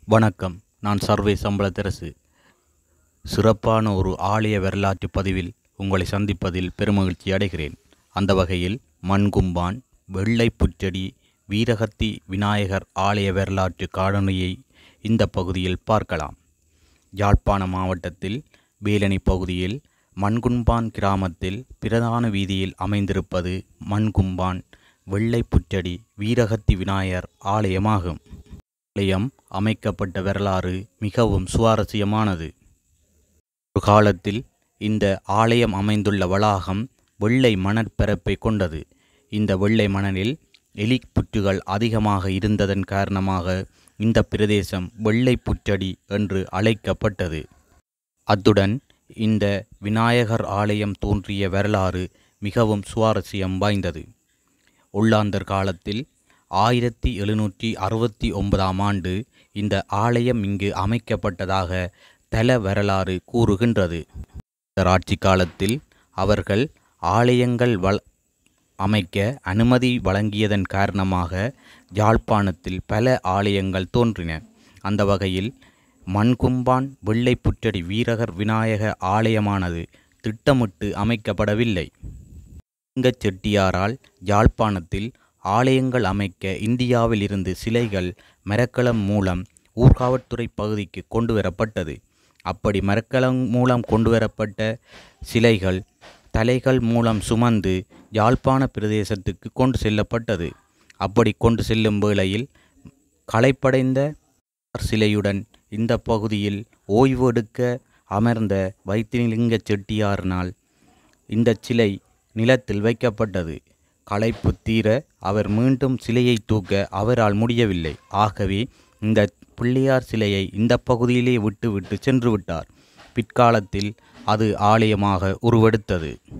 வணக்கம் நான் சர்வே சம்பளத்தரசு சிறப்பான ஒரு ஆலய வரலாற்று பதிவில் உங்களை சந்திப்பதில் பெருமகிழ்ச்சி அடைகிறேன் அந்த வகையில் மண்கும்பான் வெள்ளை புற்றடி வீரகத்தி விநாயகர் ஆலய வரலாற்று காணொளியை இந்த பகுதியில் பார்க்கலாம் யாழ்ப்பாண மாவட்டத்தில் வேலணி பகுதியில் மண்கும்பான் கிராமத்தில் பிரதான வீதியில் அமைந்திருப்பது மண்கும்பான் வெள்ளை புற்றடி வீரகத்தி விநாயகர் ஆலயமாகும் ஆலயம் அமைக்கப்பட்ட வரலாறு மிகவும் சுவாரஸ்யமானது ஒரு காலத்தில் இந்த ஆலயம் அமைந்துள்ள வளாகம் வெள்ளை மணற்பரப்பை கொண்டது இந்த வெள்ளை மணலில் எலி புற்றுகள் அதிகமாக இருந்ததன் காரணமாக இந்த பிரதேசம் வெள்ளை புற்றடி என்று அழைக்கப்பட்டது அத்துடன் இந்த விநாயகர் ஆலயம் தோன்றிய வரலாறு மிகவும் சுவாரஸ்யம் வாய்ந்தது ஒல்லாந்தர் காலத்தில் ஆயிரத்தி எழுநூற்றி அறுபத்தி ஒன்பதாம் ஆண்டு இந்த ஆலயம் இங்கு அமைக்கப்பட்டதாக தல வரலாறு கூறுகின்றது ஆட்சி காலத்தில் அவர்கள் ஆலயங்கள் வள அமைக்க அனுமதி வழங்கியதன் காரணமாக யாழ்ப்பாணத்தில் பல ஆலயங்கள் தோன்றின அந்த வகையில் மண்கும்பான் வெள்ளை புற்றடி வீரகர் விநாயக ஆலயமானது திட்டமிட்டு அமைக்கப்படவில்லை சிங்கச் செட்டியாரால் யாழ்ப்பாணத்தில் ஆலயங்கள் அமைக்க இந்தியாவில் இருந்து சிலைகள் மரக்கலம் மூலம் ஊர்காவற்துறை பகுதிக்கு கொண்டு வரப்பட்டது அப்படி மரக்கலம் மூலம் கொண்டு வரப்பட்ட சிலைகள் தலைகள் மூலம் சுமந்து யாழ்ப்பாண பிரதேசத்துக்கு கொண்டு செல்லப்பட்டது அப்படி கொண்டு செல்லும் வேளையில் களைப்படைந்த சிலையுடன் இந்த பகுதியில் ஓய்வு எடுக்க அமர்ந்த வைத்தியலிங்க செட்டியாரினால் இந்த சிலை நிலத்தில் வைக்கப்பட்டது களைப்பு தீர அவர் மீண்டும் சிலையை தூக்க அவரால் முடியவில்லை ஆகவே இந்த பிள்ளையார் சிலையை இந்த பகுதியிலே விட்டு விட்டு சென்று விட்டார் பிற்காலத்தில் அது ஆலயமாக உருவெடுத்தது